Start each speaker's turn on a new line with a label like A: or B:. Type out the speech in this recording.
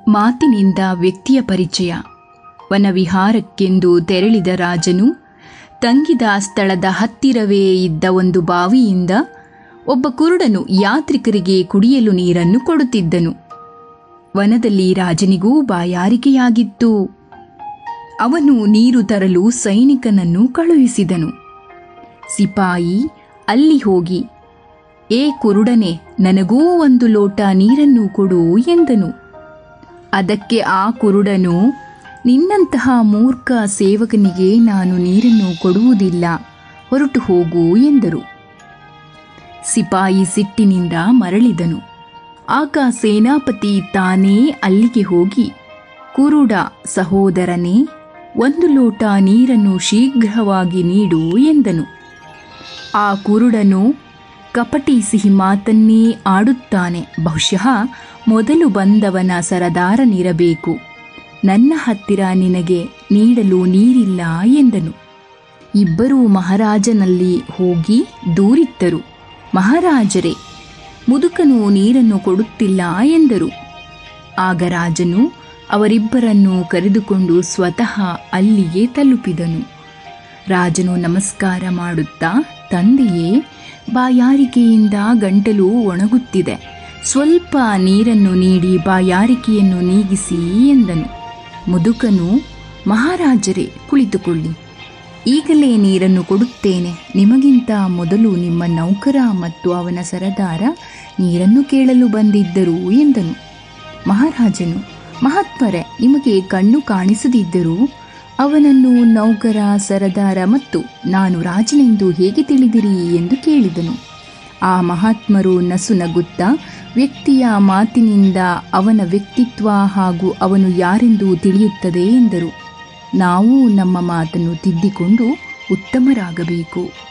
A: ಮಾತಿನಿಂದ ವ್ಯಕ್ತಿಯ ಪರಿಚಯ ವನವಿಹಾರಕ್ಕೆಂದು ತೆರಳಿದ ರಾಜನು ತಂಗಿದ ಸ್ಥಳದ ಹತ್ತಿರವೇ ಇದ್ದ ಒಂದು ಬಾವಿಯಿಂದ ಒಬ್ಬ ಕುರುಡನು ಯಾತ್ರಿಕರಿಗೆ ಕುಡಿಯಲು ನೀರನ್ನು ಕೊಡುತ್ತಿದ್ದನು ವನದಲ್ಲಿ ರಾಜನಿಗೂ ಬಾಯಾರಿಕೆಯಾಗಿತ್ತು ಅವನು ನೀರು ತರಲು ಸೈನಿಕನನ್ನು ಕಳುಹಿಸಿದನು ಸಿಪಾಯಿ ಅಲ್ಲಿ ಹೋಗಿ ಏ ಕುರುಡನೆ ನನಗೂ ಒಂದು ಲೋಟ ನೀರನ್ನು ಕೊಡು ಎಂದನು ಅದಕ್ಕೆ ಆ ಕುರುಡನು ನಿನ್ನಂತಹ ಮೂರ್ಖ ಸೇವಕನಿಗೆ ನಾನು ನೀರನ್ನು ಕೊಡುವುದಿಲ್ಲ ಹೊರಟು ಹೋಗು ಎಂದರು ಸಿಪಾಯಿ ಸಿಟ್ಟಿನಿಂದ ಮರಳಿದನು ಆಗ ಸೇನಾಪತಿ ತಾನೇ ಅಲ್ಲಿಗೆ ಹೋಗಿ ಕುರುಡ ಸಹೋದರನೇ ಒಂದು ಲೋಟ ನೀರನ್ನು ಶೀಘ್ರವಾಗಿ ನೀಡು ಎಂದನು ಆ ಕುರುಡನು ಕಪಟಿ ಸಿಹಿ ಮಾತನ್ನೇ ಆಡುತ್ತಾನೆ ಬಹುಶಃ ಮೊದಲು ಬಂದವನ ಸರದಾರನಿರಬೇಕು ನನ್ನ ಹತ್ತಿರ ನಿನಗೆ ನೀಡಲು ನೀರಿಲ್ಲ ಎಂದನು ಇಬ್ಬರೂ ಮಹಾರಾಜನಲ್ಲಿ ಹೋಗಿ ದೂರಿತ್ತರು ಮಹಾರಾಜರೇ ಮುದುಕನು ನೀರನ್ನು ಕೊಡುತ್ತಿಲ್ಲ ಎಂದರು ಆಗ ರಾಜನು ಅವರಿಬ್ಬರನ್ನು ಕರೆದುಕೊಂಡು ಸ್ವತಃ ಅಲ್ಲಿಗೆ ತಲುಪಿದನು ರಾಜನು ನಮಸ್ಕಾರ ಮಾಡುತ್ತಾ ತಂದೆಯೇ ಬಾಯಾರಿಕೆಯಿಂದ ಗಂಟಲು ಒಣಗುತ್ತಿದೆ ಸ್ವಲ್ಪ ನೀರನ್ನು ನೀಡಿ ಬಾಯಾರಿಕೆಯನ್ನು ನೀಗಿಸಿ ಎಂದನು ಮುದುಕನು ಮಹಾರಾಜರೇ ಕುಳಿತುಕೊಳ್ಳಿ ಈಗಲೇ ನೀರನ್ನು ಕೊಡುತ್ತೇನೆ ನಿಮಗಿಂತ ಮೊದಲು ನಿಮ್ಮ ನೌಕರ ಮತ್ತು ಅವನ ಸರದಾರ ನೀರನ್ನು ಕೇಳಲು ಬಂದಿದ್ದರು ಎಂದನು ಮಹಾರಾಜನು ಮಹಾತ್ಮರೆ ನಿಮಗೆ ಕಣ್ಣು ಕಾಣಿಸದಿದ್ದರೂ ಅವನನ್ನು ನೌಕರ ಸರದಾರ ಮತ್ತು ನಾನು ರಾಜನೆಂದು ಹೇಗೆ ತಿಳಿದಿರಿ ಎಂದು ಕೇಳಿದನು ಆ ಮಹಾತ್ಮರು ನಸು ನಗುತ್ತಾ ವ್ಯಕ್ತಿಯ ಮಾತಿನಿಂದ ಅವನ ವ್ಯಕ್ತಿತ್ವ ಹಾಗೂ ಅವನು ಯಾರೆಂದು ತಿಳಿಯುತ್ತದೆ ಎಂದರು ನಾವು ನಮ್ಮ ಮಾತನ್ನು ತಿದ್ದಿಕೊಂಡು ಉತ್ತಮರಾಗಬೇಕು